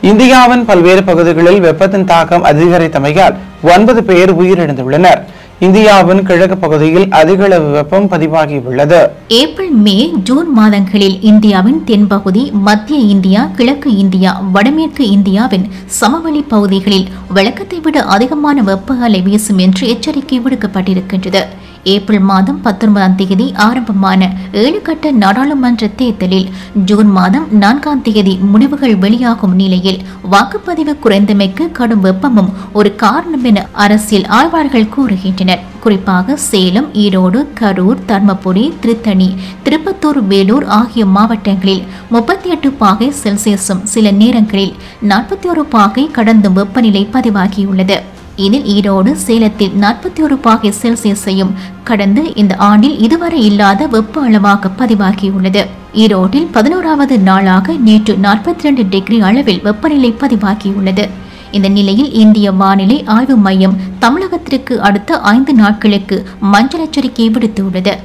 இந்தியாவின் பல்வேறு பகுதிகளில் வெப்பத்தின் தாக்கம் அதிகரித்தமையால் ஒன்பது பேர் உயிரிழந்துள்ளனர் இந்தியாவின் கிழக்கு பகுதியில் அதிக அளவு வெப்பம் பதிவாகியுள்ளது ஏப்ரல் மே ஜூன் மாதங்களில் இந்தியாவின் தென்பகுதி மத்திய இந்தியா கிழக்கு இந்தியா வடமேற்கு இந்தியாவின் சமவெளி பகுதிகளில் வழக்கத்தை விட அதிகமான வெப்ப அலை வீசும் என்று எச்சரிக்கை விடுக்கப்பட்டிருக்கின்றது ஏப்ரல் மாதம் பத்தொன்பதாம் தேதி ஆரம்பமான ஏழு கட்ட நாடாளுமன்ற தேர்தலில் ஜூன் மாதம் நான்காம் தேதி முடிவுகள் வெளியாகும் நிலையில் வாக்குப்பதிவு குறைந்தமைக்கு கடும் வெப்பமும் ஒரு காரணம் என அரசியல் ஆய்வாளர்கள் கூறுகின்றனர் குறிப்பாக சேலம் ஈரோடு கரூர் தர்மபுரி திருத்தணி திருப்பத்தூர் வேலூர் ஆகிய மாவட்டங்களில் முப்பத்தி எட்டு பாகை செல்சியஸும் சில நேரங்களில் நாற்பத்தி ஒரு பாகை கடந்தும் வெப்பநிலை பதிவாகியுள்ளது இதில் ஈரோடு சேலத்தில் நாற்பத்தி ஒரு பாகை செல்சியஸையும் கடந்து இந்த ஆண்டில் இதுவரை இல்லாத வெப்ப அளவாக பதிவாகியுள்ளது ஈரோட்டில் பதினோராவது நாளாக நேற்று நாற்பத்தி ரெண்டு டிகிரி அளவில் வெப்பநிலை பதிவாகியுள்ளது இந்த நிலையில் இந்திய வானிலை ஆய்வு மையம் தமிழகத்திற்கு அடுத்த ஐந்து நாட்களுக்கு மஞ்சள் எச்சரிக்கை விடுத்துள்ளது